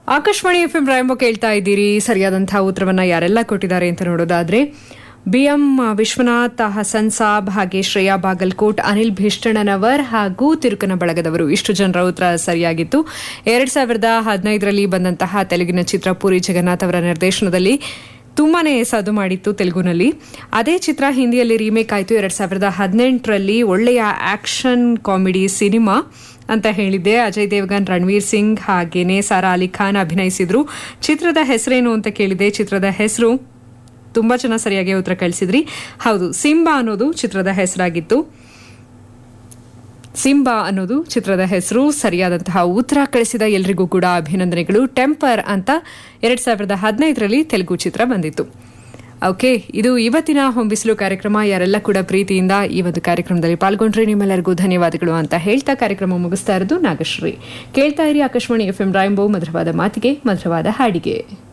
Akashvani F M ರಾಯಂಬ ಕೇಳ್ತಾ ಇದ್ದೀರಿ ಸರಿಯಾದಂತಹ ಉತ್ತರವನ್ನ ಯಾರೆಲ್ಲ ಕೊಟ್ಟಿದ್ದಾರೆ ಅಂತ ನೋಡೋದಾದ್ರೆ ಬಿಎಂ ವಿಶ್ವನಾಥ್ ಹಸನ್ ಸಾಬ್ ಹಾಗೆ ಶ್ರೇಯಾ ಬಾಗಲ್ಕೋಟ್ ಅನಿಲ್ ಭಿಷ್ಟಣ್ಣನವರ್ ಹಾಗೂ ತಿರುಕನ ಬಳಗದವರು ಇಷ್ಟು ಜನರ ಉತ್ತರ ಸರಿಯಾಗಿತ್ತು ಎರಡ್ ಸಾವಿರದ ಹದಿನೈದರಲ್ಲಿ ಬಂದಂತಹ ತೆಲುಗಿನ ಚಿತ್ರ ಪುರಿ ಜಗನ್ನಾಥ್ ಅವರ ನಿರ್ದೇಶನದಲ್ಲಿ ತುಂಬಾನೇ ಸಾಧು ಮಾಡಿತ್ತು ತೆಲುಗುನಲ್ಲಿ ಅದೇ ಚಿತ್ರ ಹಿಂದಿಯಲ್ಲಿ ರೀಮೇಕ್ ಆಯಿತು ಎರಡ್ ಸಾವಿರದ ಹದಿನೆಂಟರಲ್ಲಿ ಒಳ್ಳೆಯ ಆಕ್ಷನ್ ಕಾಮಿಡಿ ಸಿನಿಮಾ ಅಂತ ಹೇಳಿದ್ದೆ ಅಜಯ್ ದೇವಗನ್ ರಣವೀರ್ ಸಿಂಗ್ ಹಾಗೇನೆ ಸಾರಾ ಅಲಿ ಖಾನ್ ಅಭಿನಯಿಸಿದ್ರು ಚಿತ್ರದ ಹೆಸರೇನು ಅಂತ ಕೇಳಿದೆ ಚಿತ್ರದ ಹೆಸರು ತುಂಬಾ ಜನ ಸರಿಯಾಗಿ ಉತ್ತರ ಕಳಿಸಿದ್ರಿ ಹೌದು ಸಿಂಬಾ ಅನ್ನೋದು ಚಿತ್ರದ ಹೆಸರಾಗಿತ್ತು ಸಿಂಬಾ ಅನ್ನೋದು ಚಿತ್ರದ ಹೆಸರು ಸರಿಯಾದಂತಹ ಉತ್ತರ ಕಳಿಸಿದ ಎಲ್ರಿಗೂ ಕೂಡ ಅಭಿನಂದನೆಗಳು ಟೆಂಪರ್ ಅಂತ ಎರಡ್ ಸಾವಿರದ ಹದಿನೈದರಲ್ಲಿ ತೆಲುಗು ಚಿತ್ರ ಬಂದಿತ್ತು ಓಕೆ ಇದು ಇವತ್ತಿನ ಹೊಂಬಿಸಲು ಕಾರ್ಯಕ್ರಮ ಯಾರೆಲ್ಲ ಕೂಡ ಪ್ರೀತಿಯಿಂದ ಈ ಒಂದು ಕಾರ್ಯಕ್ರಮದಲ್ಲಿ ಪಾಲ್ಗೊಂಡ್ರೆ ನಿಮ್ಮೆಲ್ಲರಿಗೂ ಧನ್ಯವಾದಗಳು ಅಂತ ಹೇಳ್ತಾ ಕಾರ್ಯಕ್ರಮ ಮುಗಿಸ್ತಾ ಇರೋದು ನಾಗಶ್ರೀ ಕೇಳ್ತಾ ಇರಿ ಆಕಾಶವಾಣಿ ಎಫ್ ಎಂ ರಾಯಂಬೋ ಮಧುರವಾದ ಮಾತಿಗೆ ಮಧುರವಾದ ಹಾಡಿಗೆ